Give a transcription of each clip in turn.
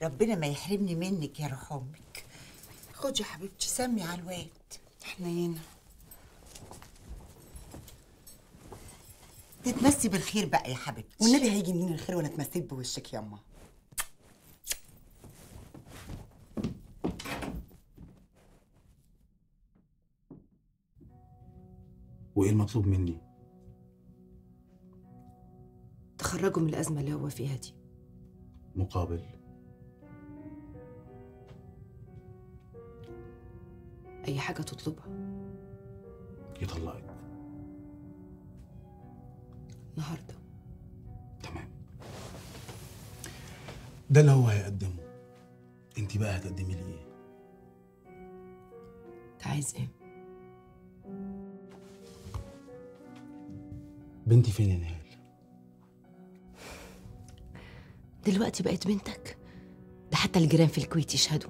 ربنا ما يحرمني منك يا روح امك خدي يا حبيبتي سمي على الواد حنينه تتمسي بالخير بقى يا حبيبتي والنبي هيجي منين الخير وانا اتمسيت بوشك ياما وايه المطلوب مني تخرجه من الأزمة اللي هو فيها دي مقابل أي حاجة تطلبها يطلقك النهاردة تمام ده اللي هو هيقدمه انت بقى هتقدمي لي ايه أنت عايز إيه؟ بنتي فين يا نهال دلوقتي بقت بنتك ده حتى الجيران في الكويت يشهدوا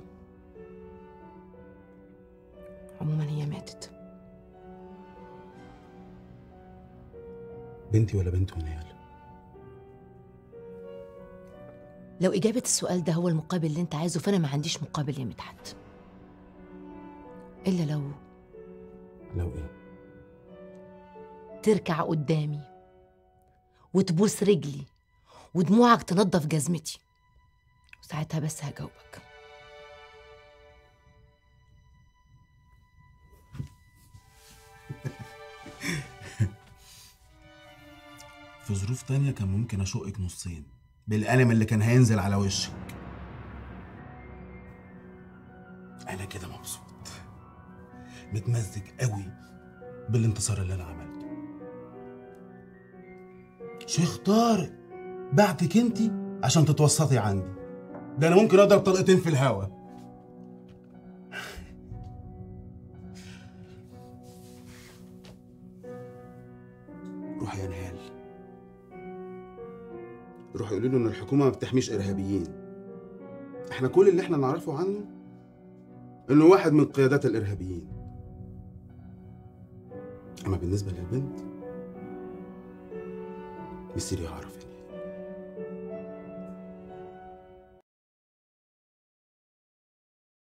عموما هي ماتت بنتي ولا بنت ونهال لو إجابة السؤال ده هو المقابل اللي أنت عايزه فأنا ما عنديش مقابل يا مدحت إلا لو لو ايه تركع قدامي وتبوس رجلي ودموعك تنضف جزمتي وساعتها بس هجاوبك في ظروف تانية كان ممكن اشقك نصين بالقلم اللي كان هينزل على وشك انا كده مبسوط متمزج قوي بالانتصار اللي انا عملته شيخ طارق بعتك انت عشان تتوسطي عندي ده انا ممكن اضرب طلقتين في الهوا روح يا نهال روح يقولوا له ان الحكومه ما بتحميش ارهابيين احنا كل اللي احنا نعرفه عنه انه واحد من قيادات الارهابيين اما بالنسبه للبنت مصيري هعرف يعني